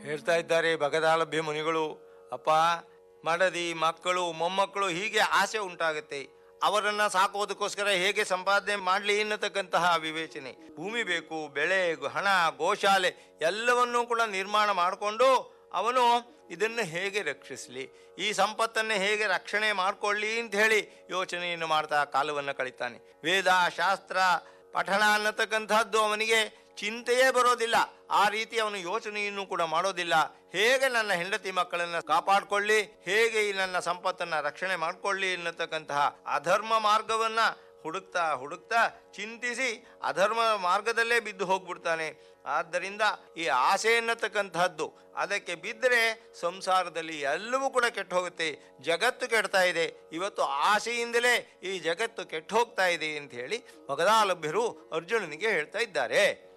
ಹೇಳ್ತಾ ಇದ್ದಾರೆ ಭಗದಾಲಭ್ಯ ಮುನಿಗಳು ಅಪ್ಪ ಮಡದಿ ಮಕ್ಕಳು ಮೊಮ್ಮಕ್ಕಳು ಹೀಗೆ ಆಸೆ ಉಂಟಾಗುತ್ತೆ ಅವರನ್ನ ಸಾಕೋದಕ್ಕೋಸ್ಕರ ಹೇಗೆ ಸಂಪಾದನೆ ಮಾಡಲಿ ಎನ್ನತಕ್ಕಂತಹ ವಿವೇಚನೆ ಭೂಮಿ ಬೇಕು ಬೆಳೆ ಹಣ ಗೋಶಾಲೆ ಎಲ್ಲವನ್ನೂ ಕೂಡ ನಿರ್ಮಾಣ ಮಾಡಿಕೊಂಡು ಅವನು ಇದನ್ನು ಹೇಗೆ ರಕ್ಷಿಸಲಿ ಈ ಸಂಪತ್ತನ್ನು ಹೇಗೆ ರಕ್ಷಣೆ ಮಾಡಿಕೊಳ್ಳಿ ಅಂತ ಹೇಳಿ ಯೋಚನೆಯನ್ನು ಮಾಡ್ತಾ ಕಾಲವನ್ನು ಕಳೀತಾನೆ ವೇದ ಶಾಸ್ತ್ರ ಪಠಣ ಅನ್ನತಕ್ಕಂಥದ್ದು ಅವನಿಗೆ ಚಿಂತೆಯೇ ಬರೋದಿಲ್ಲ ಆ ರೀತಿ ಅವನು ಯೋಚನೆಯನ್ನು ಕೂಡ ಮಾಡೋದಿಲ್ಲ ಹೇಗೆ ನನ್ನ ಹೆಂಡತಿ ಮಕ್ಕಳನ್ನ ಕಾಪಾಡಿಕೊಳ್ಳಿ ಹೇಗೆ ಈ ನನ್ನ ಸಂಪತ್ತನ್ನ ರಕ್ಷಣೆ ಮಾಡಿಕೊಳ್ಳಿ ಎನ್ನತಕ್ಕಂತಹ ಅಧರ್ಮ ಮಾರ್ಗವನ್ನ ಹುಡುಕ್ತಾ ಹುಡುಕ್ತಾ ಚಿಂತಿಸಿ ಅಧರ್ಮ ಮಾರ್ಗದಲ್ಲೇ ಬಿದ್ದು ಹೋಗ್ಬಿಡ್ತಾನೆ ಆದ್ದರಿಂದ ಈ ಆಸೆ ಎನ್ನತಕ್ಕಂತಹದ್ದು ಅದಕ್ಕೆ ಬಿದ್ದರೆ ಸಂಸಾರದಲ್ಲಿ ಎಲ್ಲವೂ ಕೂಡ ಕೆಟ್ಟು ಹೋಗುತ್ತೆ ಜಗತ್ತು ಕೆಡ್ತಾ ಇದೆ ಇವತ್ತು ಆಸೆಯಿಂದಲೇ ಈ ಜಗತ್ತು ಕೆಟ್ಟು ಹೋಗ್ತಾ ಇದೆ ಅಂತ ಹೇಳಿ ಮಗದಾಲಭ್ಯರು ಅರ್ಜುನನಿಗೆ ಹೇಳ್ತಾ ಇದ್ದಾರೆ